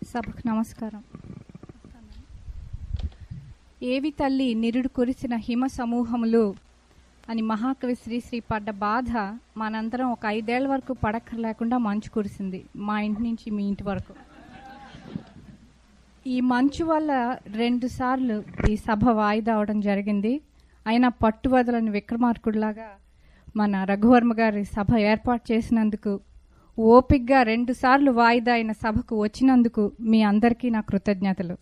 సభకు నమస్కారం ఏవి తల్లి నిరుడు కురిసిన హిమ సమూహములు అని మహాకవి శ్రీశ్రీ పడ్డ బాధ మనందరం ఒక ఐదేళ్ల వరకు పడక్కర లేకుండా మంచు కురిసింది మా ఇంటి నుంచి మీ ఇంటి వరకు ఈ మంచు వల్ల రెండు సార్లు ఈ సభ వాయిదా అవడం జరిగింది అయినా పట్టు వదలని విక్రమార్కుడిలాగా మన రఘువర్మ గారి సభ ఏర్పాటు చేసినందుకు ఓపిగ్గా రెండు సార్లు వాయిదా అయిన సభకు వచ్చినందుకు మీ అందరికీ నా కృతజ్ఞతలు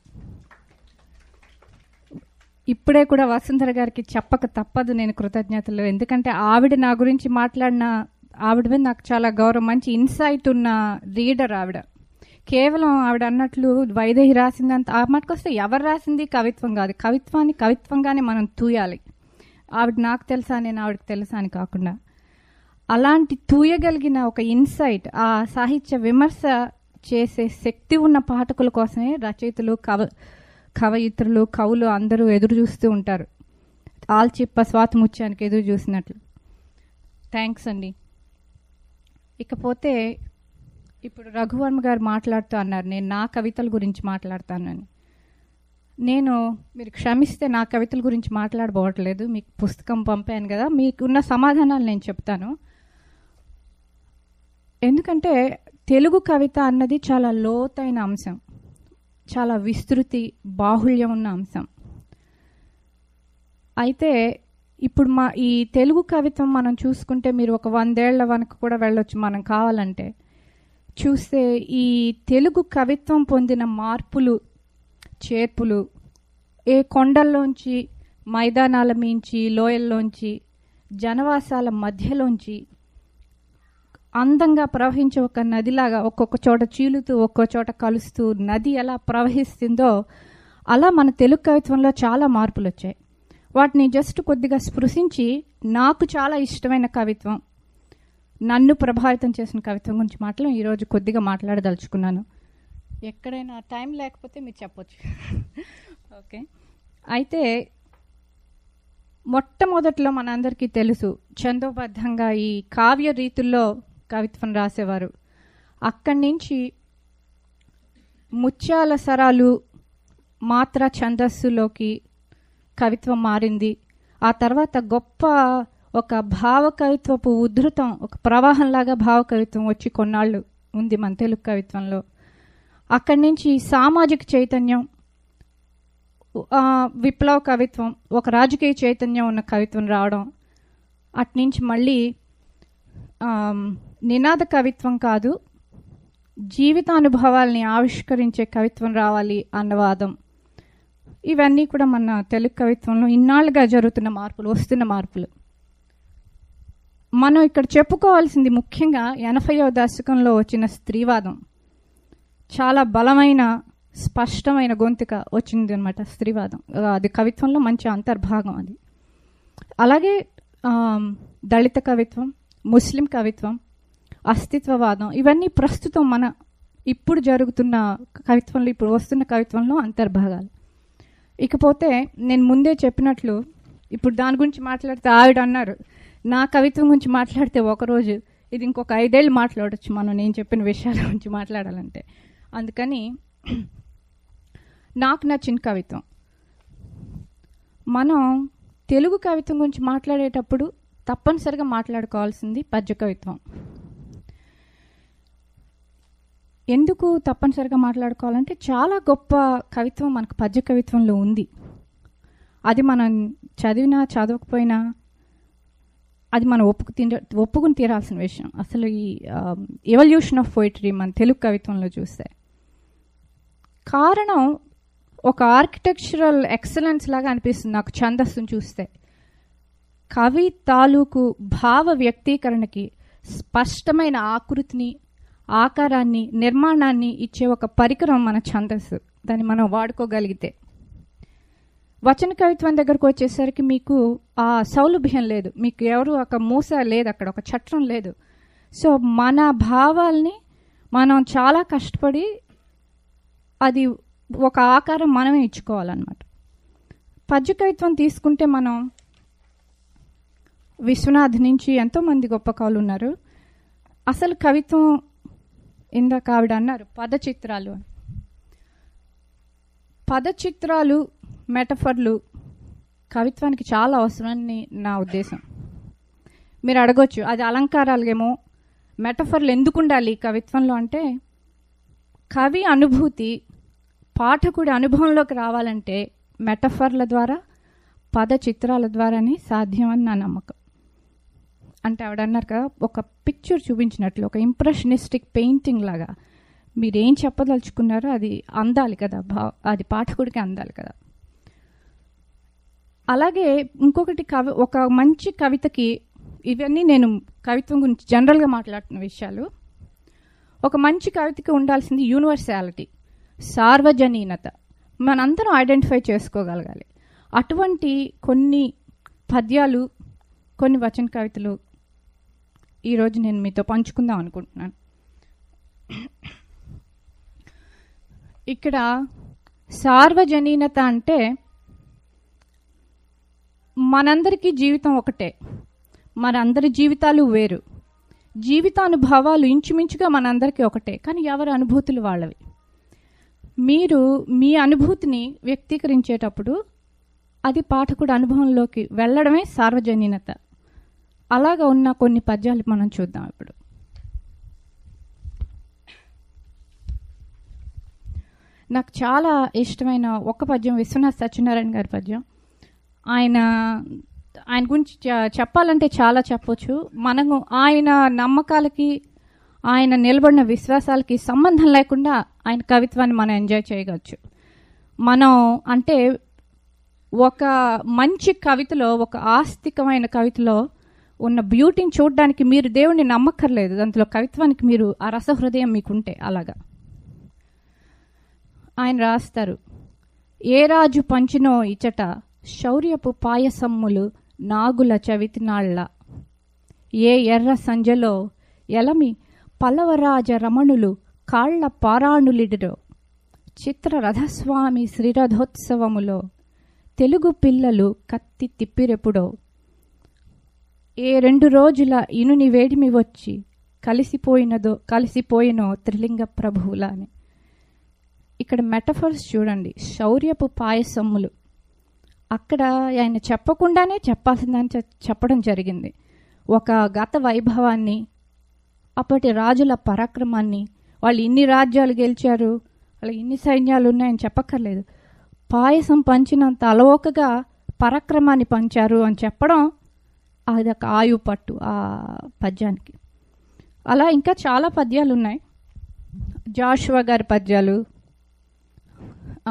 ఇప్పుడే కూడా వసుంధర గారికి చెప్పక తప్పదు నేను కృతజ్ఞతలు ఎందుకంటే ఆవిడ నా గురించి మాట్లాడిన ఆవిడ మీద నాకు చాలా గౌరవం మంచి ఇన్సైట్ ఉన్న రీడర్ ఆవిడ కేవలం ఆవిడ అన్నట్లు వైదేహి రాసిందంత ఆ మటుకొస్తే ఎవరు రాసింది కవిత్వం కాదు కవిత్వాన్ని కవిత్వంగానే మనం తూయాలి ఆవిడ నాకు తెలుసా నేను ఆవిడకి తెలుసా అని కాకుండా అలాంటి తూయగలిగిన ఒక ఇన్సైట్ ఆ సాహిత్య విమర్శ చేసే శక్తి ఉన్న పాఠకుల కోసమే రచయితలు కవ కవయిత్రులు కవులు అందరూ ఎదురు చూస్తూ ఉంటారు ఆల్చిప్ప స్వాతముత్యానికి ఎదురు చూసినట్లు థ్యాంక్స్ అండి ఇకపోతే ఇప్పుడు రఘువర్మ గారు మాట్లాడుతూ అన్నారు నేను నా కవితల గురించి మాట్లాడతానని నేను మీరు క్షమిస్తే నా కవితల గురించి మాట్లాడబోవట్లేదు మీకు పుస్తకం పంపాను కదా మీకున్న సమాధానాలు నేను చెప్తాను ఎందుకంటే తెలుగు కవిత అన్నది చాలా లోతైన అంశం చాలా విస్తృతి బాహుళ్యం ఉన్న అంశం అయితే ఇప్పుడు మా ఈ తెలుగు కవిత్వం మనం చూసుకుంటే మీరు ఒక వందేళ్ల వరకు కూడా వెళ్ళొచ్చు మనం కావాలంటే చూస్తే ఈ తెలుగు కవిత్వం పొందిన మార్పులు చేర్పులు ఏ కొండల్లోంచి మైదానాల మించి లోయల్లోంచి జనవాసాల మధ్యలోంచి అందంగా ప్రవహించే ఒక నదిలాగా ఒక్కొక్క చోట చీలుతూ ఒక్కో చోట కలుస్తూ నది ఎలా ప్రవహిస్తుందో అలా మన తెలుగు కవిత్వంలో చాలా మార్పులు వచ్చాయి వాటిని జస్ట్ కొద్దిగా స్పృశించి నాకు చాలా ఇష్టమైన కవిత్వం నన్ను ప్రభావితం చేసిన కవిత్వం గురించి మాత్రం ఈరోజు కొద్దిగా మాట్లాడదలుచుకున్నాను ఎక్కడైనా టైం లేకపోతే మీరు చెప్పొచ్చు ఓకే అయితే మొట్టమొదట్లో మనందరికీ తెలుసు చందోబద్ధంగా ఈ కావ్య రీతుల్లో కవిత్వం రాసేవారు అక్కడి నుంచి ముత్యాల సరాలు మాత్ర ఛందస్సులోకి కవిత్వం మారింది ఆ తర్వాత గొప్ప ఒక భావ కవిత్వపు ఉధృతం ఒక ప్రవాహంలాగా భావ కవిత్వం వచ్చి కొన్నాళ్ళు ఉంది మన తెలుగు కవిత్వంలో అక్కడి నుంచి సామాజిక చైతన్యం ఆ, విప్లవ కవిత్వం ఒక రాజకీయ చైతన్యం ఉన్న కవిత్వం రావడం అట్నుంచి మళ్ళీ ఆమ్, నినాద కవిత్వం కాదు జీవితానుభవాల్ని ఆవిష్కరించే కవిత్వం రావాలి అన్న వాదం ఇవన్నీ కూడా మన తెలుగు కవిత్వంలో ఇన్నాళ్ళుగా జరుగుతున్న మార్పులు వస్తున్న మార్పులు మనం ఇక్కడ చెప్పుకోవాల్సింది ముఖ్యంగా ఎనభైవ దశకంలో వచ్చిన స్త్రీవాదం చాలా బలమైన స్పష్టమైన గొంతుక వచ్చింది అనమాట స్త్రీవాదం అది కవిత్వంలో మంచి అంతర్భాగం అది అలాగే ఆమ్, దళిత కవిత్వం ముస్లిం కవిత్వం అస్తిత్వవాదం ఇవన్నీ ప్రస్తుతం మన ఇప్పుడు జరుగుతున్న కవిత్వంలో ఇప్పుడు వస్తున్న కవిత్వంలో అంతర్భాగాలు ఇకపోతే నేను ముందే చెప్పినట్లు ఇప్పుడు దాని గురించి మాట్లాడితే ఆవిడ అన్నారు నా కవిత్వం గురించి మాట్లాడితే ఒకరోజు ఇది ఇంకొక ఐదేళ్ళు మాట్లాడొచ్చు మనం నేను చెప్పిన విషయాల గురించి మాట్లాడాలంటే అందుకని నాకు నచ్చిన కవిత్వం మనం తెలుగు కవిత్వం గురించి మాట్లాడేటప్పుడు తప్పనిసరిగా మాట్లాడుకోవాల్సింది పద్య కవిత్వం ఎందుకు తప్పనిసరిగా మాట్లాడుకోవాలంటే చాలా గొప్ప కవిత్వం మనకు పద్య కవిత్వంలో ఉంది అది మనం చదివినా చదవకపోయినా అది మనం ఒప్పుకు తీర ఒప్పుకుని తీరాల్సిన విషయం అసలు ఈ ఎవల్యూషన్ ఆఫ్ పోయిటరీ మన తెలుగు కవిత్వంలో చూస్తే కారణం ఒక ఆర్కిటెక్చరల్ ఎక్సలెన్స్ లాగా అనిపిస్తుంది నాకు ఛందస్సును చూస్తే కవి తాలూకు భావ వ్యక్తీకరణకి స్పష్టమైన ఆకృతిని ఆకారాన్ని నిర్మాణాన్ని ఇచ్చే ఒక పరికరం మన ఛందస్సు దాన్ని మనం వాడుకోగలిగితే వచన కవిత్వం దగ్గరకు వచ్చేసరికి మీకు ఆ సౌలభ్యం లేదు మీకు ఎవరు ఒక మూస లేదు అక్కడ ఒక చట్టం లేదు సో మన భావాల్ని మనం చాలా కష్టపడి అది ఒక ఆకారం మనమే ఇచ్చుకోవాలన్నమాట పద్య కవిత్వం తీసుకుంటే మనం విశ్వనాథ్ నుంచి ఎంతోమంది గొప్ప కవులు ఉన్నారు అసలు కవిత్వం ఇందాక ఆవిడ అన్నారు పద చిత్రాలు అని పదచిత్రాలు మెటఫర్లు కవిత్వానికి చాలా అవసరమని నా ఉద్దేశం మీరు అడగొచ్చు అది అలంకారాలుగేమో మెటఫర్లు ఎందుకు ఉండాలి కవిత్వంలో అంటే కవి అనుభూతి పాఠకుడి అనుభవంలోకి రావాలంటే మెటఫర్ల ద్వారా పద చిత్రాల ద్వారానే సాధ్యం అని నా నమ్మకం అంటే ఆవిడ అన్నారు కదా ఒక పిక్చర్ చూపించినట్లు ఒక ఇంప్రెషనిస్టిక్ పెయింటింగ్ లాగా మీరేం చెప్పదలుచుకున్నారో అది అందాలి కదా భా అది పాఠకుడికి అందాలి కదా అలాగే ఇంకొకటి కవి ఒక మంచి కవితకి ఇవన్నీ నేను కవిత్వం గురించి జనరల్గా మాట్లాడుతున్న విషయాలు ఒక మంచి కవితకి ఉండాల్సింది యూనివర్సాలిటీ సార్వజనీనత మనందరం ఐడెంటిఫై చేసుకోగలగాలి అటువంటి కొన్ని పద్యాలు కొన్ని వచన కవితలు ఈరోజు నేను మీతో పంచుకుందాం అనుకుంటున్నాను ఇక్కడ సార్వజనీనత అంటే మనందరికీ జీవితం ఒకటే మనందరి జీవితాలు వేరు జీవితానుభవాలు ఇంచుమించుగా మనందరికీ ఒకటే కానీ ఎవరి అనుభూతులు వాళ్ళవి మీరు మీ అనుభూతిని వ్యక్తీకరించేటప్పుడు అది పాఠకుడు అనుభవంలోకి వెళ్ళడమే సార్వజనీనత అలాగా ఉన్న కొన్ని పద్యాలు మనం చూద్దాం ఇప్పుడు నాకు చాలా ఇష్టమైన ఒక పద్యం విశ్వనాథ్ సత్యనారాయణ గారి పద్యం ఆయన ఆయన గురించి చె- చెప్పాలంటే చాలా చెప్పొచ్చు మనము ఆయన నమ్మకాలకి ఆయన నిలబడిన విశ్వాసాలకి సంబంధం లేకుండా ఆయన కవిత్వాన్ని మనం ఎంజాయ్ చేయవచ్చు మనం అంటే ఒక మంచి కవితలో ఒక ఆస్తికమైన కవితలో ఉన్న బ్యూటీని చూడడానికి మీరు దేవుణ్ణి నమ్మక్కర్లేదు దాంట్లో కవిత్వానికి మీరు ఆ రసహృదయం మీకుంటే అలాగా ఆయన రాస్తారు ఏ రాజు పంచినో ఇచట శౌర్యపు పాయసమ్ములు నాగుల చవితినాళ్ళ ఏ ఎర్ర సంజలో ఎలమి పల్లవరాజ రమణులు కాళ్ల పారాణులిడిరో చిత్ర రథస్వామి శ్రీరథోత్సవములో తెలుగు పిల్లలు కత్తి తిప్పిరెప్పుడో ఏ రెండు రోజుల ఇనుని వేడిమి వచ్చి కలిసిపోయినదో కలిసిపోయినో త్రిలింగ ప్రభువులా అని ఇక్కడ మెటఫర్స్ చూడండి శౌర్యపు పాయసమ్ములు అక్కడ ఆయన చెప్పకుండానే చెప్పాల్సిందని చె- చెప్పడం జరిగింది ఒక గత వైభవాన్ని అప్పటి రాజుల పరాక్రమాన్ని వాళ్ళు ఇన్ని రాజ్యాలు గెలిచారు వాళ్ళు ఇన్ని సైన్యాలు ఉన్నాయని చెప్పక్కర్లేదు పాయసం పంచినంత అలవోకగా పరాక్రమాన్ని పంచారు అని చెప్పడం అది ఒక ఆయు పట్టు ఆ పద్యానికి అలా ఇంకా చాలా పద్యాలు ఉన్నాయి జాషువా గారి పద్యాలు ఆ,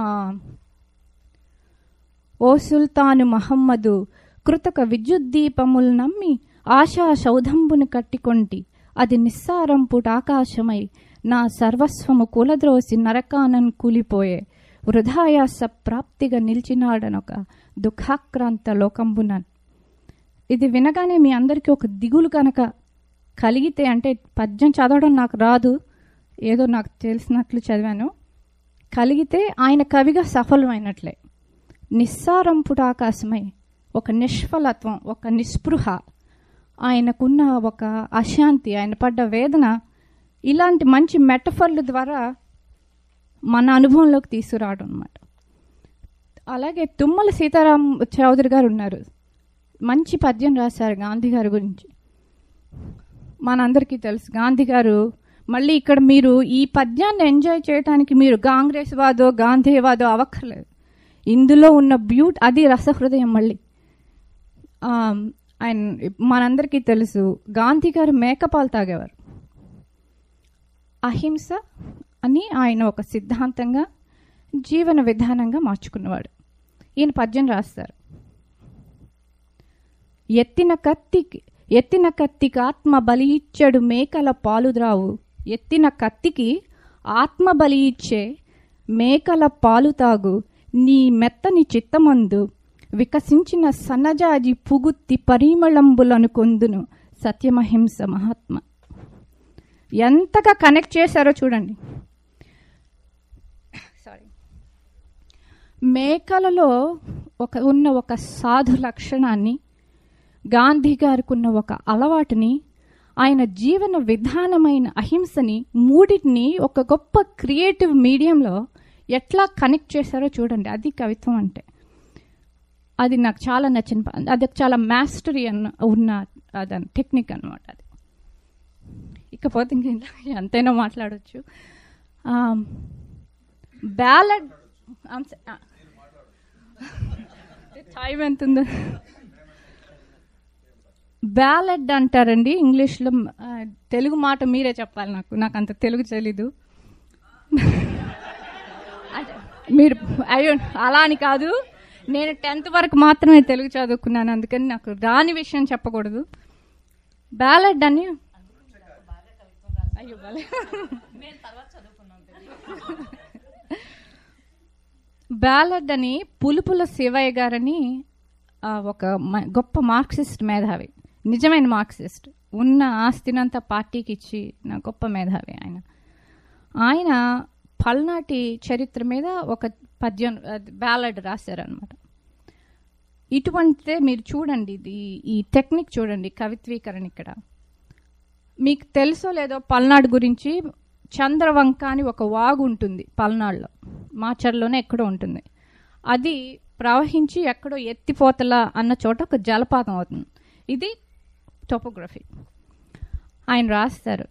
ఓ సుల్తాను మహమ్మదు కృతక విద్యుద్దీపములు నమ్మి ఆశా సౌధంబును కట్టికొంటి అది నిస్సారంపుట ఆకాశమై నా సర్వస్వము కూలద్రోసి నరకానన్ కూలిపోయే వృధాయాస ప్రాప్తిగా నిలిచినాడనొక దుఃఖాక్రాంత లోకంబునన్ ఇది వినగానే మీ అందరికీ ఒక దిగులు కనుక కలిగితే అంటే పద్యం చదవడం నాకు రాదు ఏదో నాకు తెలిసినట్లు చదివాను కలిగితే ఆయన కవిగా సఫలమైనట్లే నిస్సారంపుట ఆకాశమై ఒక నిష్ఫలత్వం ఒక నిస్పృహ ఆయనకున్న ఒక అశాంతి ఆయన పడ్డ వేదన ఇలాంటి మంచి మెటఫర్ల ద్వారా మన అనుభవంలోకి తీసుకురావడం అనమాట అలాగే తుమ్మల సీతారాం చౌదరి గారు ఉన్నారు మంచి పద్యం రాశారు గాంధీ గారి గురించి మనందరికీ తెలుసు గాంధీ గారు మళ్ళీ ఇక్కడ మీరు ఈ పద్యాన్ని ఎంజాయ్ చేయడానికి మీరు కాంగ్రెస్ వాదో గాంధీవాదో అవక్కర్లేదు ఇందులో ఉన్న బ్యూట్ అది రసహృదయం మళ్ళీ ఆ, ఆయన మనందరికీ తెలుసు గాంధీ గారు మేకపాలు తాగేవారు అహింస అని ఆయన ఒక సిద్ధాంతంగా జీవన విధానంగా మార్చుకున్నవాడు ఈయన పద్యం రాస్తారు ఎత్తిన కత్తికి ఎత్తిన కత్తికి ఆత్మ బలి ఇచ్చాడు మేకల పాలుద్రావు ఎత్తిన కత్తికి ఆత్మ బలి ఇచ్చే మేకల పాలు తాగు నీ మెత్తని చిత్తమందు వికసించిన సన్నజాజి పుగుత్తి పరిమళంబులను కొందును సత్యమహింస మహాత్మ ఎంతగా కనెక్ట్ చేశారో చూడండి సారీ మేకలలో ఒక ఉన్న ఒక సాధు లక్షణాన్ని గాంధీ గారికి ఉన్న ఒక అలవాటుని ఆయన జీవన విధానమైన అహింసని మూడింటిని ఒక గొప్ప క్రియేటివ్ మీడియంలో ఎట్లా కనెక్ట్ చేశారో చూడండి అది కవిత్వం అంటే అది నాకు చాలా నచ్చిన ప- అది చాలా మాస్టరీ అన్న ఉన్న అదని టెక్నిక్ అనమాట అది ఇకపోతే ఇంక ఇలా ఎంతైనా మాట్లాడవచ్చు బ్యాలెడ్ టైం ఎంత ఉందో బ్యాలెడ్ అంటారండి ఇంగ్లీష్లో ఆ, తెలుగు మాట మీరే చెప్పాలి నాకు నాకు అంత తెలుగు తెలీదు అంటే మీరు అయ్యో అలా అని కాదు నేను టెన్త్ వరకు మాత్రమే తెలుగు చదువుకున్నాను అందుకని నాకు రాని విషయం చెప్పకూడదు బ్యాలెడ్ అని అయ్యో భలే. బ్యాలెడ్ అని పులుపుల శివయ్య గారని ఆ, ఒక మ- గొప్ప మార్క్సిస్ట్ మేధావి నిజమైన మార్క్సిస్ట్ ఉన్న ఆస్తినంతా పార్టీకి ఇచ్చి నా గొప్ప మేధావి ఆయన ఆయన పల్నాటి చరిత్ర మీద ఒక పద్యం బ్యాలెడ్ రాశారనమాట ఇటువంటిదే మీరు చూడండి ఇది ఈ టెక్నిక్ చూడండి కవిత్వీకరణ ఇక్కడ మీకు తెలుసో లేదో పల్నాడు గురించి చంద్రవంక అని ఒక వాగు ఉంటుంది పల్నాడులో మాచర్లోనే ఎక్కడో ఉంటుంది అది ప్రవహించి ఎక్కడో ఎత్తిపోతల అన్న చోట ఒక జలపాతం అవుతుంది ఇది టోపోగ్రఫీ ఆయన రాస్తారు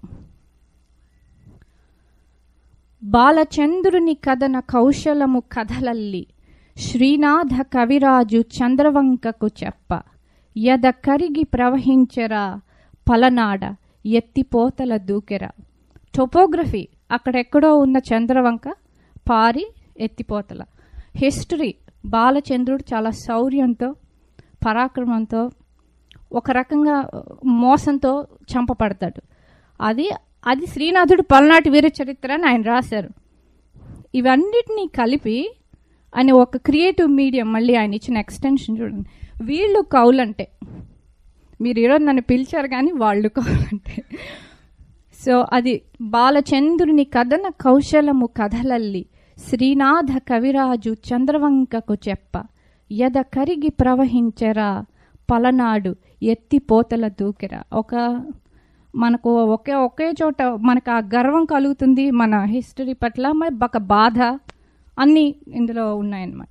బాలచంద్రుని కథన కౌశలము కథలల్లి శ్రీనాథ కవిరాజు చంద్రవంకకు చెప్ప యద కరిగి ప్రవహించరా పలనాడ ఎత్తిపోతల దూకెరా టోపోగ్రఫీ అక్కడెక్కడో ఉన్న చంద్రవంక పారి ఎత్తిపోతల హిస్టరీ బాలచంద్రుడు చాలా శౌర్యంతో పరాక్రమంతో ఒక రకంగా మోసంతో చంపబడతాడు అది అది శ్రీనాథుడు పల్నాటి వీర చరిత్ర అని ఆయన రాశారు ఇవన్నిటినీ కలిపి అని ఒక క్రియేటివ్ మీడియం మళ్ళీ ఆయన ఇచ్చిన ఎక్స్టెన్షన్ చూడండి వీళ్ళు కౌలంటే మీరు ఈరోజు నన్ను పిలిచారు కానీ వాళ్ళు కౌలంటే సో అది బాలచంద్రుని కథన కౌశలము కథలల్లి శ్రీనాథ కవిరాజు చంద్రవంకకు చెప్ప యద కరిగి ప్రవహించరా పలనాడు ఎత్తిపోతల దూకెరా ఒక మనకు ఒకే ఒకే చోట మనకు ఆ గర్వం కలుగుతుంది మన హిస్టరీ పట్ల మరి ఒక బాధ అన్నీ ఇందులో ఉన్నాయన్నమాట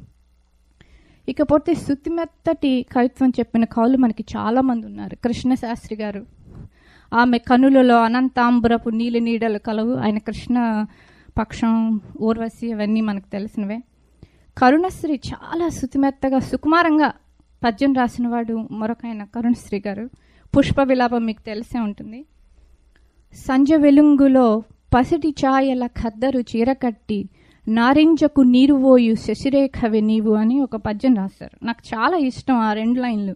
ఇకపోతే శుతిమెత్తటి కవిత్వం చెప్పిన కవులు మనకి చాలా మంది ఉన్నారు కృష్ణశాస్త్రి గారు ఆమె కనులలో అనంతాంబురపు నీలి నీడలు కలవు ఆయన కృష్ణ పక్షం ఊర్వశి అవన్నీ మనకు తెలిసినవే కరుణశ్రీ చాలా శుతిమెత్తగా సుకుమారంగా పద్యం రాసినవాడు మరొక ఆయన కరుణశ్రీ గారు పుష్ప విలాపం మీకు తెలిసే ఉంటుంది సంజ వెలుంగులో పసిటి ఛాయల ఖద్దరు చీరకట్టి నారింజకు నీరు పోయు శశిరేఖవి నీవు అని ఒక పద్యం రాశారు నాకు చాలా ఇష్టం ఆ రెండు లైన్లు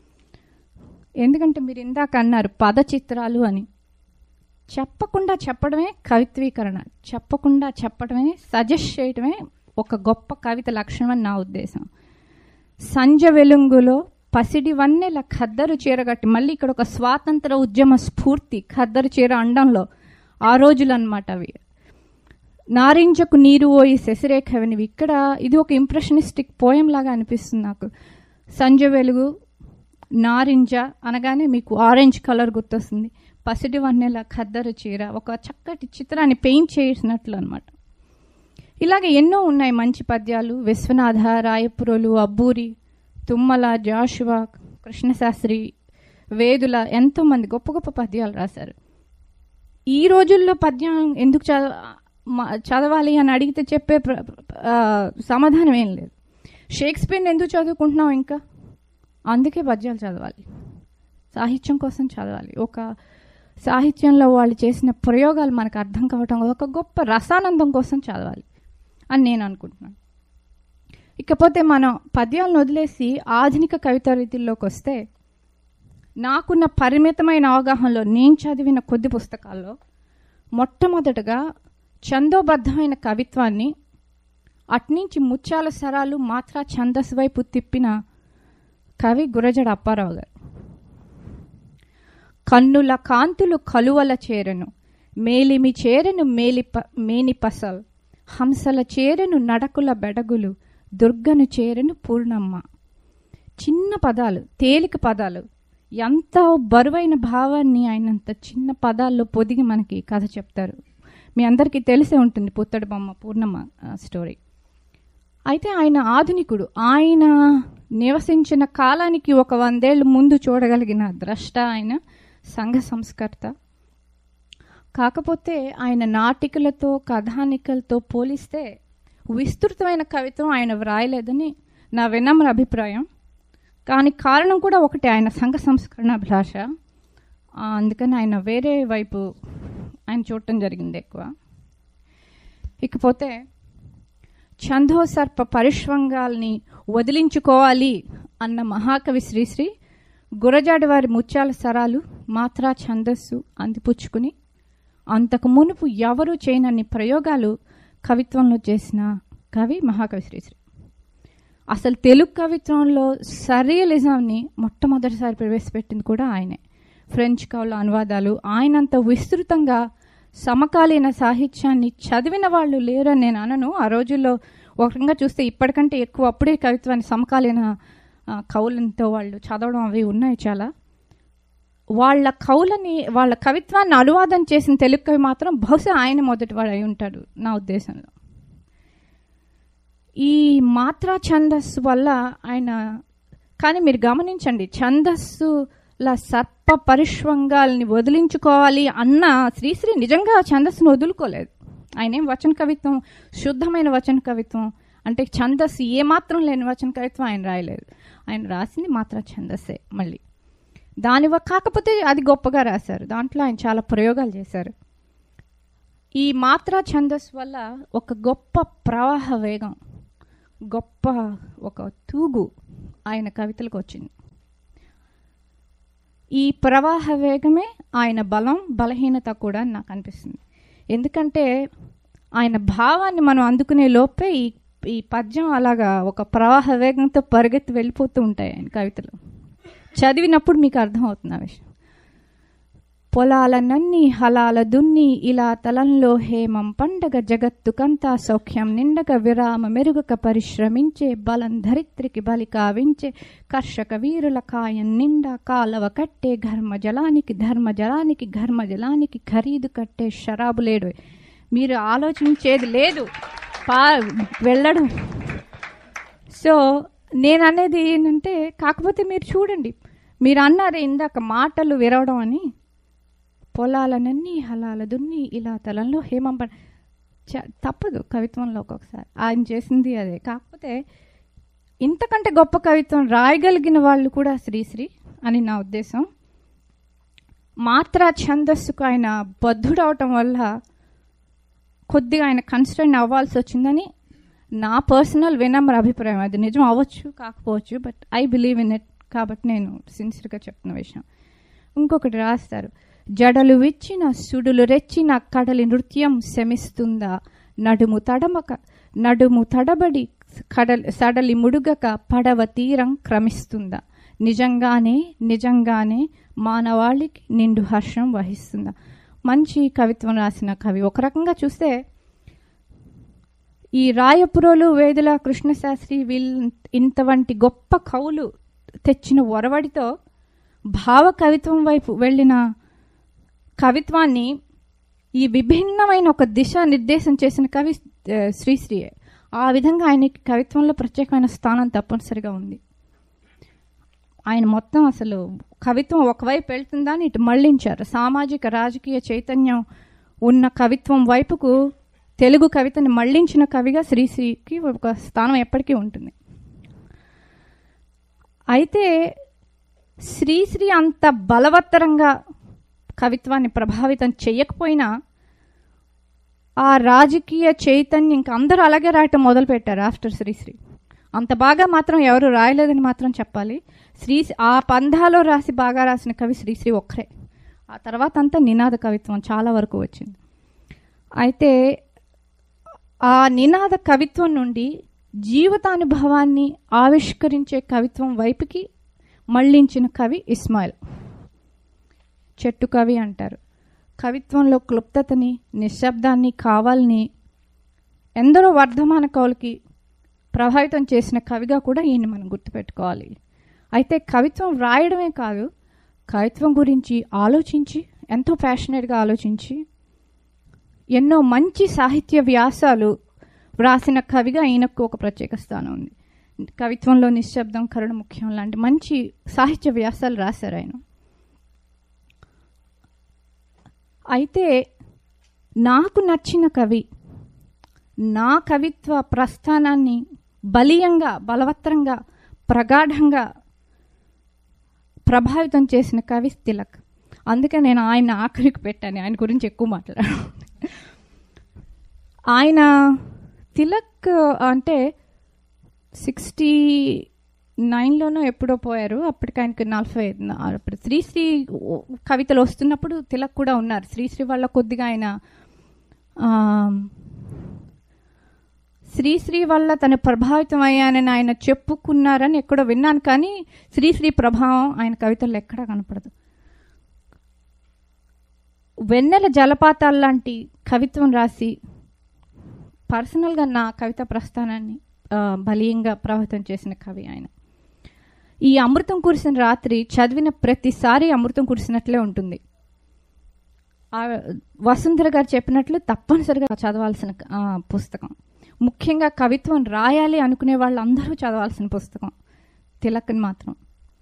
ఎందుకంటే మీరు ఇందాక అన్నారు పద చిత్రాలు అని చెప్పకుండా చెప్పడమే కవిత్వీకరణ చెప్పకుండా చెప్పడమే సజెస్ట్ చేయడమే ఒక గొప్ప కవిత లక్షణం అని నా ఉద్దేశం సంజ వెలుంగులో పసిడి వన్నెల ఖద్దరు చీరగట్టి మళ్ళీ ఇక్కడ ఒక స్వాతంత్ర ఉద్యమ స్ఫూర్తి ఖద్దరు చీర అండంలో ఆ రోజులు అనమాట అవి నారింజకు నీరు పోయి శశిరేఖవినివి ఇక్కడ ఇది ఒక ఇంప్రెషనిస్టిక్ పోయం లాగా అనిపిస్తుంది నాకు సంజ వెలుగు నారింజ అనగానే మీకు ఆరెంజ్ కలర్ గుర్తొస్తుంది పసిడి వన్నెల ఖద్దరు చీర ఒక చక్కటి చిత్రాన్ని పెయింట్ చేసినట్లు అనమాట ఇలాగే ఎన్నో ఉన్నాయి మంచి పద్యాలు విశ్వనాథ రాయపురోలు అబ్బూరి తుమ్మల జాషువా కృష్ణశాస్త్రి వేదుల ఎంతో మంది గొప్ప గొప్ప పద్యాలు రాశారు ఈ రోజుల్లో పద్యం ఎందుకు చదవ మ- చదవాలి అని అడిగితే చెప్పే ప్ర- ఆ, సమాధానం ఏం లేదు షేక్స్పియర్ని ఎందుకు చదువుకుంటున్నాం ఇంకా అందుకే పద్యాలు చదవాలి సాహిత్యం కోసం చదవాలి ఒక సాహిత్యంలో వాళ్ళు చేసిన ప్రయోగాలు మనకు అర్థం కావటం ఒక గొప్ప రసానందం కోసం చదవాలి అని నేను అనుకుంటున్నాను ఇకపోతే మనం పద్యాలను వదిలేసి ఆధునిక కవితా రీతిల్లోకి వస్తే నాకున్న పరిమితమైన అవగాహనలో నేను చదివిన కొద్ది పుస్తకాల్లో మొట్టమొదటగా ఛందోబద్ధమైన కవిత్వాన్ని అట్నుంచి ముత్యాల సరాలు మాత్రా ఛందస్సు వైపు తిప్పిన కవి గురజడ అప్పారావు గారు కన్నుల కాంతులు కలువల చేరెను మేలిమి చేరెను మేలిప మేని పసల్ హంసల చేరెను నడకుల బెడగులు దుర్గను చేరెను పూర్ణమ్మ చిన్న పదాలు తేలిక పదాలు ఎంత బరువైన భావాన్ని ఆయనంత చిన్న పదాల్లో పొదిగి మనకి కథ చెప్తారు మీ అందరికీ తెలిసే ఉంటుంది పుత్తడి బొమ్మ పూర్ణమ్మ ఆ, స్టోరీ అయితే ఆయన ఆధునికుడు ఆయన నివసించిన కాలానికి ఒక వందేళ్ళు ముందు చూడగలిగిన ద్రష్ట ఆయన సంఘ సంస్కర్త కాకపోతే ఆయన నాటికలతో కథానికలతో పోలిస్తే విస్తృతమైన కవిత్వం ఆయన వ్రాయలేదని నా వినమ్ర అభిప్రాయం కానీ కారణం కూడా ఒకటే ఆయన సంఘ సంస్కరణ అభిలాష ఆ, అందుకని ఆయన వేరే వైపు ఆయన చూడటం జరిగింది ఎక్కువ ఇకపోతే ఛందోసర్ప పరిష్వంగాల్ని వదిలించుకోవాలి అన్న మహాకవి శ్రీశ్రీ గురజాడి వారి ముత్యాల సరాలు మాత్రా ఛందస్సు అందిపుచ్చుకుని అంతకు మునుపు ఎవరూ చేయనన్ని ప్రయోగాలు కవిత్వంలో చేసిన కవి మహాకవి శ్రీశ్రీ అసలు తెలుగు కవిత్వంలో సరియలిజంని మొట్టమొదటిసారి ప్రవేశపెట్టింది కూడా ఆయనే ఫ్రెంచ్ కవుల అనువాదాలు ఆయనంత విస్తృతంగా సమకాలీన సాహిత్యాన్ని చదివిన వాళ్ళు లేరని నేను అనను ఆ రోజుల్లో ఒక రకంగా చూస్తే ఇప్పటికంటే ఎక్కువ అప్పుడే కవిత్వాన్ని సమకాలీన ఆ, కవులతో వాళ్ళు చదవడం అవి ఉన్నాయి చాలా వాళ్ళ కవులని వాళ్ళ కవిత్వాన్ని అనువాదం చేసిన తెలుగు కవి మాత్రం బహుశా ఆయన మొదటివాడు అయి ఉంటాడు నా ఉద్దేశంలో ఈ మాత్రా ఛందస్సు వల్ల ఆయన కానీ మీరు గమనించండి ఛందస్సుల సర్ప పరిష్వంగాల్ని వదిలించుకోవాలి అన్న శ్రీశ్రీ నిజంగా ఛందస్సును వదులుకోలేదు ఆయన ఏం వచన కవిత్వం శుద్ధమైన వచన కవిత్వం అంటే ఛందస్సు ఏమాత్రం లేని వచన కవిత్వం ఆయన రాయలేదు ఆయన రాసింది మాత్ర ఛందస్సే మళ్ళీ దాని వ- కాకపోతే అది గొప్పగా రాశారు దాంట్లో ఆయన చాలా ప్రయోగాలు చేశారు ఈ మాత్రా ఛందస్సు వల్ల ఒక గొప్ప ప్రవాహ వేగం గొప్ప ఒక తూగు ఆయన కవితలకు వచ్చింది ఈ ప్రవాహ వేగమే ఆయన బలం బలహీనత కూడా అని నాకు అనిపిస్తుంది ఎందుకంటే ఆయన భావాన్ని మనం అందుకునే లోపే ఈ ఈ పద్యం అలాగా ఒక ప్రవాహ వేగంతో పరిగెత్తి వెళ్ళిపోతూ ఉంటాయి ఆయన కవితలు చదివినప్పుడు మీకు అర్థమవుతుంది ఆ విషయం పొలాలనన్ని హలాల దున్ని ఇలా తలంలో హేమం పండగ జగత్తుకంతా సౌఖ్యం నిండగ విరామ మెరుగక పరిశ్రమించే బలం ధరిత్రికి బలి కావించే కర్షక వీరుల కాయం నిండా కాలవ కట్టే ఘర్మ జలానికి ధర్మ జలానికి ఘర్మ జలానికి ఖరీదు కట్టే షరాబు లేడు మీరు ఆలోచించేది లేదు పా వెళ్ళడం సో నేను అనేది ఏంటంటే కాకపోతే మీరు చూడండి మీరు అన్నారు ఇందాక మాటలు విరవడం అని పొలాలనన్నీ హలాల దున్ని ఇలా తలంలో హేమం ప- చ- తప్పదు కవిత్వంలో ఒక్కొక్కసారి ఆయన చేసింది అదే కాకపోతే ఇంతకంటే గొప్ప కవిత్వం రాయగలిగిన వాళ్ళు కూడా శ్రీశ్రీ అని నా ఉద్దేశం మాత్రా ఛందస్సుకు ఆయన బద్ధుడవటం వల్ల కొద్దిగా ఆయన కన్స్టెంట్ అవ్వాల్సి వచ్చిందని నా పర్సనల్ వినమ్ర అభిప్రాయం అది నిజం అవ్వచ్చు కాకపోవచ్చు but I believe in it కాబట్టి నేను సిన్సియర్గా చెప్తున్న విషయం ఇంకొకటి రాస్తారు జడలు విచ్చిన సుడులు రెచ్చిన కడలి నృత్యం శమిస్తుందా నడుము తడమక నడుము తడబడి కడలి సడలి ముడుగక పడవ తీరం క్రమిస్తుందా నిజంగానే నిజంగానే మానవాళికి నిండు హర్షం వహిస్తుందా మంచి కవిత్వం రాసిన కవి ఒక రకంగా చూస్తే ఈ రాయపురోలు వేదుల కృష్ణశాస్త్రి వీళ్ళ ఇంత వంటి గొప్ప కవులు తెచ్చిన ఒరవడితో భావ కవిత్వం వైపు వెళ్ళిన కవిత్వాన్ని ఈ విభిన్నమైన ఒక దిశ నిర్దేశం చేసిన కవి ఆ, శ్రీశ్రీయే ఆ విధంగా ఆయనకి కవిత్వంలో ప్రత్యేకమైన స్థానం తప్పనిసరిగా ఉంది ఆయన మొత్తం అసలు కవిత్వం ఒకవైపు వెళ్తుందని ఇటు మళ్ళించారు సామాజిక రాజకీయ చైతన్యం ఉన్న కవిత్వం వైపుకు తెలుగు కవితని మళ్ళించిన కవిగా శ్రీశ్రీకి ఒక స్థానం ఎప్పటికీ ఉంటుంది అయితే శ్రీశ్రీ అంత బలవత్తరంగా కవిత్వాన్ని ప్రభావితం చేయకపోయినా ఆ రాజకీయ చైతన్యం ఇంక అందరూ అలాగే రాయటం మొదలుపెట్టారు ఆఫ్టర్ శ్రీశ్రీ అంత బాగా మాత్రం ఎవరు రాయలేదని మాత్రం చెప్పాలి శ్రీ ఆ పంధాలో రాసి బాగా రాసిన కవి శ్రీశ్రీ ఒక్కరే ఆ తర్వాత అంతా నినాద కవిత్వం చాలా వరకు వచ్చింది అయితే ఆ నినాద కవిత్వం నుండి జీవితానుభవాన్ని ఆవిష్కరించే కవిత్వం వైపుకి మళ్ళించిన కవి ఇస్మాయిల్ చెట్టు కవి అంటారు కవిత్వంలో క్లుప్తతని నిశ్శబ్దాన్ని కావాలని ఎందరో వర్ధమాన కవులకి ప్రభావితం చేసిన కవిగా కూడా ఈయన మనం గుర్తుపెట్టుకోవాలి అయితే కవిత్వం వ్రాయడమే కాదు కవిత్వం గురించి ఆలోచించి ఎంతో ప్యాషనెట్గా ఆలోచించి ఎన్నో మంచి సాహిత్య వ్యాసాలు వ్రాసిన కవిగా ఈయనకు ఒక ప్రత్యేక స్థానం ఉంది కవిత్వంలో నిశ్శబ్దం కరుణ ముఖ్యం లాంటి మంచి సాహిత్య వ్యాసాలు రాశారు ఆయన అయితే నాకు నచ్చిన కవి నా కవిత్వ ప్రస్థానాన్ని బలీయంగా బలవత్తరంగా ప్రగాఢంగా ప్రభావితం చేసిన కవి తిలక్ అందుకే నేను ఆయన ఆఖరికి పెట్టాను ఆయన గురించి ఎక్కువ మాట్లాడాను ఆయన తిలక్ అంటే సిక్స్టీ నైన్లోనో ఎప్పుడో పోయారు అప్పటికి ఆయనకి నలభై ఐదు నా- అప్పుడు శ్రీశ్రీ కవితలు వస్తున్నప్పుడు తిలక్ కూడా ఉన్నారు శ్రీశ్రీ వాళ్ళ కొద్దిగా ఆయన ఆ, శ్రీశ్రీ వల్ల తను ప్రభావితం అయ్యానని ఆయన చెప్పుకున్నారని ఎక్కడో విన్నాను కానీ శ్రీశ్రీ ప్రభావం ఆయన కవితల్లో ఎక్కడా కనపడదు వెన్నెల జలపాతాల లాంటి కవిత్వం రాసి పర్సనల్గా నా కవిత ప్రస్థానాన్ని ఆ, బలీయంగా ప్రభావితం చేసిన కవి ఆయన ఈ అమృతం కురిసిన రాత్రి చదివిన ప్రతిసారి అమృతం కురిసినట్లే ఉంటుంది ఆ వసుంధర గారు చెప్పినట్లు తప్పనిసరిగా చదవాల్సిన ఆ, పుస్తకం ముఖ్యంగా కవిత్వం రాయాలి అనుకునే వాళ్ళందరూ చదవాల్సిన పుస్తకం తిలక్ని మాత్రం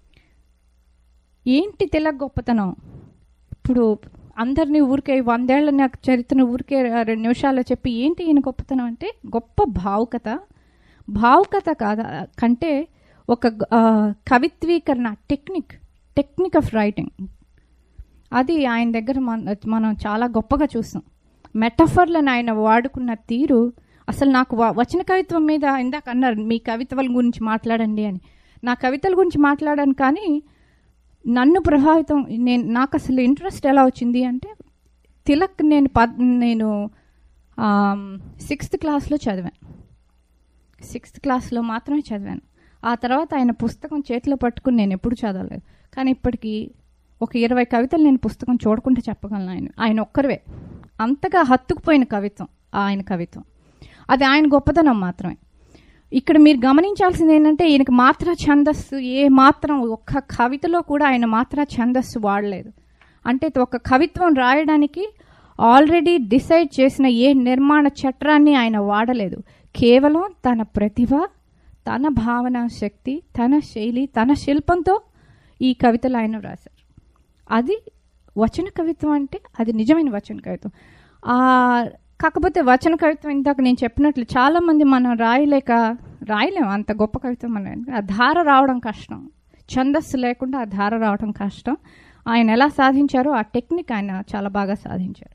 ఏంటి తిలక్ గొప్పతనం ఇప్పుడు అందరినీ ఊరికే వందేళ్ల నాకు చరిత్రను ఊరికే రెండు నిమిషాల్లో చెప్పి ఏంటి ఈయన గొప్పతనం అంటే గొప్ప భావుకత భావుకత కాదా కంటే ఒక ఆ, కవిత్వీకరణ టెక్నిక్ టెక్నిక్ ఆఫ్ రైటింగ్ అది ఆయన దగ్గర మన మనం చాలా గొప్పగా చూస్తాం మెటఫర్లను ఆయన వాడుకున్న తీరు అసలు నాకు వ- వచన కవిత్వం మీద ఇందాక అన్నారు మీ కవితల గురించి మాట్లాడండి అని నా కవితల గురించి మాట్లాడాను కానీ నన్ను ప్రభావితం నేను నాకు అసలు ఇంట్రెస్ట్ ఎలా వచ్చింది అంటే తిలక్ నేను పద్ నేను సిక్స్త్ క్లాస్లో చదివాను సిక్స్త్ క్లాస్లో మాత్రమే చదివాను ఆ తర్వాత ఆయన పుస్తకం చేతిలో పట్టుకుని నేను ఎప్పుడు చదవలేదు కానీ ఇప్పటికీ ఒక ఇరవై కవితలు నేను పుస్తకం చూడకుండా చెప్పగలను ఆయన ఆయన ఒక్కరివే అంతగా హత్తుకుపోయిన కవిత్వం ఆయన కవిత్వం అది ఆయన గొప్పతనం మాత్రమే ఇక్కడ మీరు గమనించాల్సింది ఏంటంటే ఈయనకి మాత్ర ఛందస్సు ఏ మాత్రం ఒక్క కవితలో కూడా ఆయన మాత్ర ఛందస్సు వాడలేదు అంటే ఒక కవిత్వం రాయడానికి ఆల్రెడీ డిసైడ్ చేసిన ఏ నిర్మాణ చట్రాన్ని ఆయన వాడలేదు కేవలం తన ప్రతిభ తన భావన శక్తి తన శైలి తన శిల్పంతో ఈ కవితలు ఆయన రాశారు అది వచన కవిత్వం అంటే అది నిజమైన వచన కవిత్వం ఆ కాకపోతే వచన కవిత్వం ఇందాక నేను చెప్పినట్లు చాలా మంది మనం రాయలేక రాయలేం అంత గొప్ప కవిత్వం మనం ఆ ధార రావడం కష్టం ఛందస్సు లేకుండా ఆ ధార రావడం కష్టం ఆయన ఎలా సాధించారో ఆ టెక్నిక్ ఆయన చాలా బాగా సాధించారు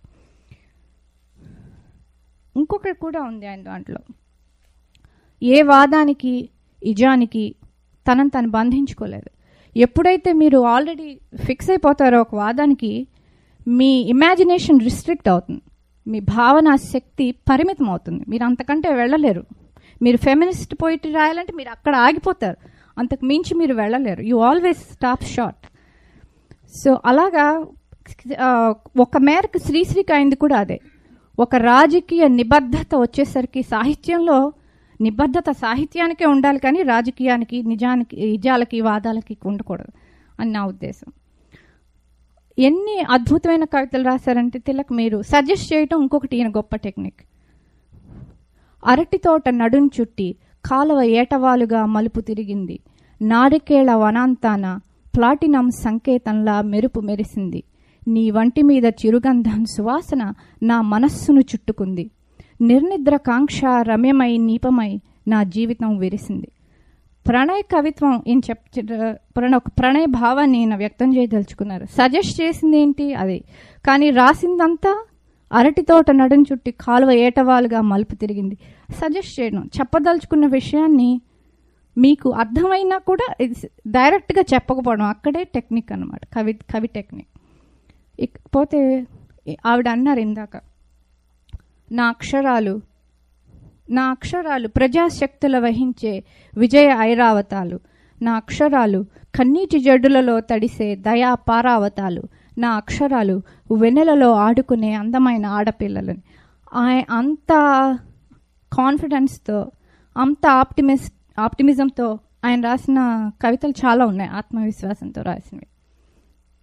ఇంకొకటి కూడా ఉంది ఆయన దాంట్లో ఏ వాదానికి ఇజానికి తనను తను బంధించుకోలేదు ఎప్పుడైతే మీరు ఆల్రెడీ ఫిక్స్ అయిపోతారో ఒక వాదానికి మీ ఇమాజినేషన్ రిస్ట్రిక్ట్ అవుతుంది మీ భావన శక్తి పరిమితం అవుతుంది మీరు అంతకంటే వెళ్ళలేరు మీరు ఫెమినిస్ట్ పోయిటరీ రాయాలంటే మీరు అక్కడ ఆగిపోతారు అంతకు మించి మీరు వెళ్ళలేరు you always stop short so అలాగా ఆ, ఒక మేరకు శ్రీశ్రీకి అయింది కూడా అదే ఒక రాజకీయ నిబద్ధత వచ్చేసరికి సాహిత్యంలో నిబద్ధత సాహిత్యానికే ఉండాలి కానీ రాజకీయానికి నిజానికి నిజాలకి వాదాలకి ఉండకూడదు అని నా ఉద్దేశం ఎన్ని అద్భుతమైన కవితలు రాశారంటే తిలక్ మీరు సజెస్ట్ చేయటం ఇంకొకటి ఈయన గొప్ప టెక్నిక్ అరటి తోట నడుం చుట్టి కాలువ ఏటవాలుగా మలుపు తిరిగింది నారికేళ వనాంతాన ప్లాటినం సంకేతంలా మెరుపు మెరిసింది నీ వంటి మీద చిరుగంధం సువాసన నా మనస్సును చుట్టుకుంది నిర్నిద్ర కాంక్ష రమ్యమై నీపమై నా జీవితం విరిసింది ప్రణయ్ కవిత్వం ఈయన చెప్ ప్రణయ ఒక ప్రణయ భావాన్ని ఈయన వ్యక్తం చేయదలుచుకున్నారు సజెస్ట్ చేసింది ఏంటి అది కానీ రాసిందంతా అరటి తోట నడుం చుట్టి కాలువ ఏటవాలుగా మలుపు తిరిగింది సజెస్ట్ చేయడం చెప్పదలుచుకున్న విషయాన్ని మీకు అర్థమైనా కూడా ఇది డైరెక్ట్గా చెప్పకపోవడం అక్కడే టెక్నిక్ అన్నమాట కవి కవి టెక్నిక్ ఇకపోతే ఆవిడ అన్నారు ఇందాక నా అక్షరాలు నా అక్షరాలు ప్రజాశక్తుల వహించే విజయ ఐరావతాలు నా అక్షరాలు కన్నీటి జడ్డులలో తడిసే దయా పారావతాలు నా అక్షరాలు వెన్నెలలో ఆడుకునే అందమైన ఆడపిల్లలని ఆయ అంత కాన్ఫిడెన్స్తో అంత ఆప్టిమిస్ ఆప్టిమిజంతో ఆయన రాసిన కవితలు చాలా ఉన్నాయి ఆత్మవిశ్వాసంతో రాసినవి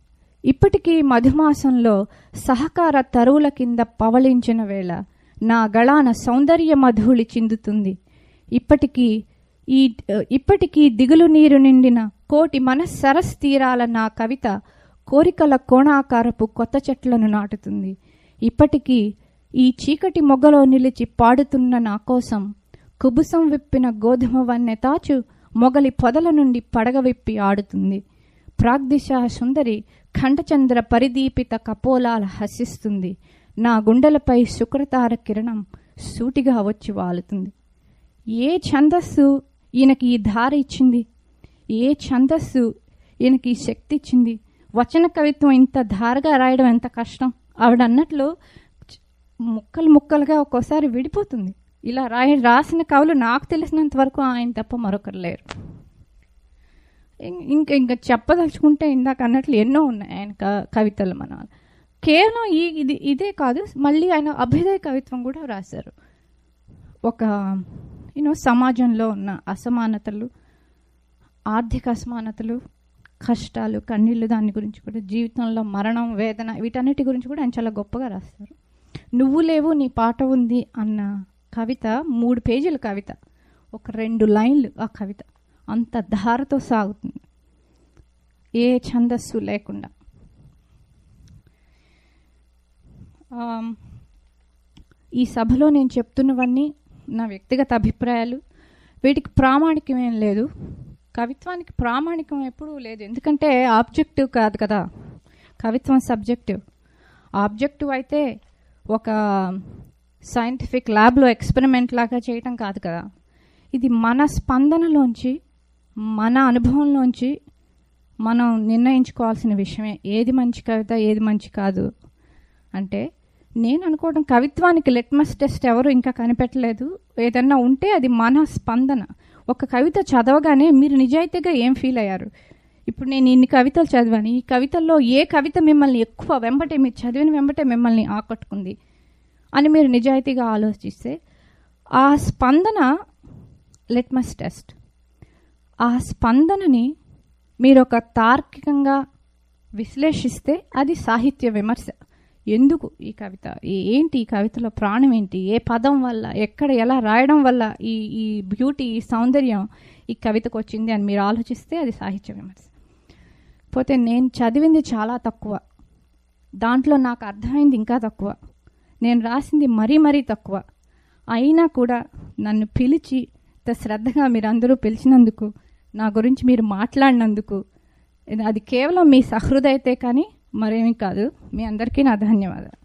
ఇప్పటికీ మధుమాసంలో సహకార తరువుల కింద పవళించిన వేళ నా గళాన సౌందర్య మధువులి చిందుతుంది ఇప్పటికీ ఈ ఇప్పటికీ దిగులు నీరు నిండిన కోటి మనస్సరస్ తీరాల నా కవిత కోరికల కోణాకారపు కొత్త చెట్లను నాటుతుంది ఇప్పటికీ ఈ చీకటి మొగ్గలో నిలిచి పాడుతున్న నా కోసం కుబుసం విప్పిన గోధుమ వన్నె తాచు మొగలి పొదల నుండి పడగ విప్పి ఆడుతుంది ప్రాగ్దిశా సుందరి ఖండచంద్ర పరిదీపిత కపోలాల హసిస్తుంది నా గుండెలపై శుక్రతార కిరణం సూటిగా వచ్చి వాలుతుంది ఏ ఛందస్సు ఈయనకి ఈ ధార ఇచ్చింది ఏ ఛందస్సు ఈయనకి ఈ శక్తి ఇచ్చింది వచన కవిత్వం ఇంత ధారగా రాయడం ఎంత కష్టం ఆవిడ అన్నట్లు చ్- ముక్కలు ముక్కలుగా ఒక్కోసారి విడిపోతుంది ఇలా రాయ రాసిన కవులు నాకు తెలిసినంత వరకు ఆయన తప్ప మరొకరు లేరు ఇం- ఇంకా ఇంకా చెప్పదలుచుకుంటే ఇందాక అన్నట్లు ఎన్నో ఉన్నాయి ఆయన క- కవితలు మన కేవలం ఈ ఇది ఇదే కాదు మళ్ళీ ఆయన అభ్యుదయ కవిత్వం కూడా రాశారు ఒక యూనో సమాజంలో ఉన్న అసమానతలు ఆర్థిక అసమానతలు కష్టాలు కన్నీళ్ళు దాని గురించి కూడా జీవితంలో మరణం వేదన వీటన్నిటి గురించి కూడా ఆయన చాలా గొప్పగా రాస్తారు నువ్వు లేవు నీ పాట ఉంది అన్న కవిత మూడు పేజీల కవిత ఒక రెండు లైన్లు ఆ కవిత అంత ధారతో సాగుతుంది ఏ ఛందస్సు లేకుండా ఆమ్, ఈ సభలో నేను చెప్తున్నవన్నీ నా వ్యక్తిగత అభిప్రాయాలు వీటికి ప్రామాణికం ఏం లేదు కవిత్వానికి ప్రామాణికం ఎప్పుడూ లేదు ఎందుకంటే ఆబ్జెక్టివ్ కాదు కదా కవిత్వం సబ్జెక్టివ్ ఆబ్జెక్టివ్ అయితే ఒక సైంటిఫిక్ ల్యాబ్లో ఎక్స్పెరిమెంట్ లాగా చేయటం కాదు కదా ఇది మన స్పందనలోంచి మన అనుభవంలోంచి మనం నిర్ణయించుకోవాల్సిన విషయమే ఏది మంచి కవిత ఏది మంచి కాదు అంటే నేను అనుకోవడం కవిత్వానికి లిట్మస్ టెస్ట్ ఎవరు ఇంకా కనిపెట్టలేదు ఏదన్నా ఉంటే అది మన స్పందన ఒక కవిత చదవగానే మీరు నిజాయితీగా ఏం ఫీల్ అయ్యారు ఇప్పుడు నేను ఇన్ని కవితలు చదివాను ఈ కవితల్లో ఏ కవిత మిమ్మల్ని ఎక్కువ వెంబటే మీరు చదివిన వెంబటే మిమ్మల్ని ఆకట్టుకుంది అని మీరు నిజాయితీగా ఆలోచిస్తే ఆ స్పందన లిట్మస్ టెస్ట్ ఆ స్పందనని మీరు ఒక తార్కికంగా విశ్లేషిస్తే అది సాహిత్య విమర్శ ఎందుకు ఈ కవిత ఈ- ఏంటి ఈ కవితలో ప్రాణం ఏంటి ఏ పదం వల్ల ఎక్కడ ఎలా రాయడం వల్ల ఈ ఈ బ్యూటీ ఈ సౌందర్యం ఈ కవితకు వచ్చింది అని మీరు ఆలోచిస్తే అది సాహిత్య విమర్శ పోతే నేను చదివింది చాలా తక్కువ దాంట్లో నాకు అర్థమైంది ఇంకా తక్కువ నేను రాసింది మరీ మరీ తక్కువ అయినా కూడా నన్ను పిలిచి ఇంత శ్రద్ధగా మీరు అందరూ పిలిచినందుకు నా గురించి మీరు మాట్లాడినందుకు ఇది- అది కేవలం మీ సహృదయతే కానీ మరేమీ కాదు మీ అందరికీ నా ధన్యవాదాలు